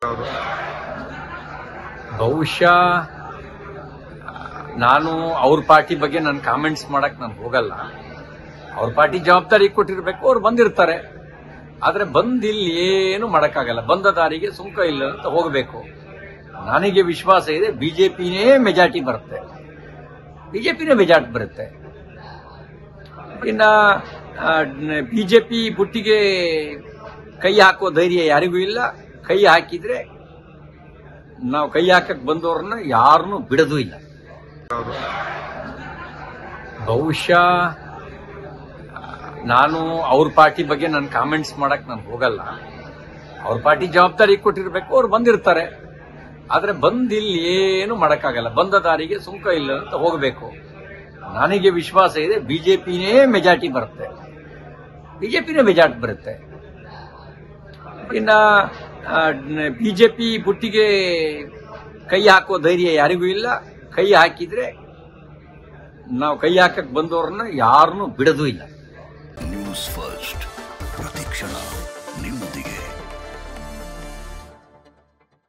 ಬಹುಶಃ ನಾನು ಅವ್ರ ಪಾರ್ಟಿ ಬಗ್ಗೆ ನಾನು ಕಾಮೆಂಟ್ಸ್ ಮಾಡಕ್ ನಾನು ಹೋಗಲ್ಲ ಅವ್ರ ಪಾರ್ಟಿ ಜವಾಬ್ದಾರಿ ಕೊಟ್ಟಿರ್ಬೇಕು ಅವ್ರು ಬಂದಿರ್ತಾರೆ ಆದ್ರೆ ಬಂದ್ ಇಲ್ಲಿ ಏನು ಮಾಡಕ್ಕಾಗಲ್ಲ ಬಂದ ದಾರಿಗೆ ಸುಂಕ ಇಲ್ಲ ಅಂತ ಹೋಗಬೇಕು ನನಗೆ ವಿಶ್ವಾಸ ಇದೆ ಬಿಜೆಪಿನೇ ಮೆಜಾರಿಟಿ ಬರುತ್ತೆ ಬಿಜೆಪಿನೇ ಮೆಜಾರಿಟಿ ಬರುತ್ತೆ ಇನ್ನ ಬಿಜೆಪಿ ಬುಟ್ಟಿಗೆ ಕೈ ಹಾಕೋ ಧೈರ್ಯ ಯಾರಿಗೂ ಇಲ್ಲ ಕೈ ಹಾಕಿದ್ರೆ ನಾವು ಕೈ ಹಾಕಕ್ ಬಂದವ್ರನ್ನ ಯಾರನ್ನೂ ಬಿಡೋದು ಇಲ್ಲ ಬಹುಶಃ ನಾನು ಅವ್ರ ಪಾರ್ಟಿ ಬಗ್ಗೆ ನಾನು ಕಾಮೆಂಟ್ಸ್ ಮಾಡಕ್ ನಾನು ಹೋಗಲ್ಲ ಅವ್ರ ಪಾರ್ಟಿ ಜವಾಬ್ದಾರಿ ಕೊಟ್ಟಿರ್ಬೇಕು ಅವ್ರು ಬಂದಿರ್ತಾರೆ ಆದ್ರೆ ಬಂದ್ ಇಲ್ಲಿ ಏನು ಮಾಡಕ್ಕಾಗಲ್ಲ ಬಂದ ದಾರಿಗೆ ಸುಂಕ ಇಲ್ಲ ಅಂತ ಹೋಗಬೇಕು ನನಗೆ ವಿಶ್ವಾಸ ಇದೆ ಬಿಜೆಪಿನೇ ಮೆಜಾರಿಟಿ ಬರುತ್ತೆ ಬಿಜೆಪಿನೇ ಮೆಜಾರಿಟಿ ಬರುತ್ತೆ ಇನ್ನ ಬಿಜೆಪಿ ಬುಟ್ಟಿಗೆ ಕೈ ಹಾಕೋ ಧೈರ್ಯ ಯಾರಿಗೂ ಇಲ್ಲ ಕೈ ಹಾಕಿದ್ರೆ ನಾವು ಕೈ ಹಾಕಕ್ ಬಂದವ್ರನ್ನ ಯಾರನ್ನೂ ಬಿಡೋದು ಇಲ್ಲ ನ್ಯೂಸ್ ಫಸ್ಟ್ ಪ್ರತಿಕ್ಷಣ ನಿಮ್ಮೊಂದಿಗೆ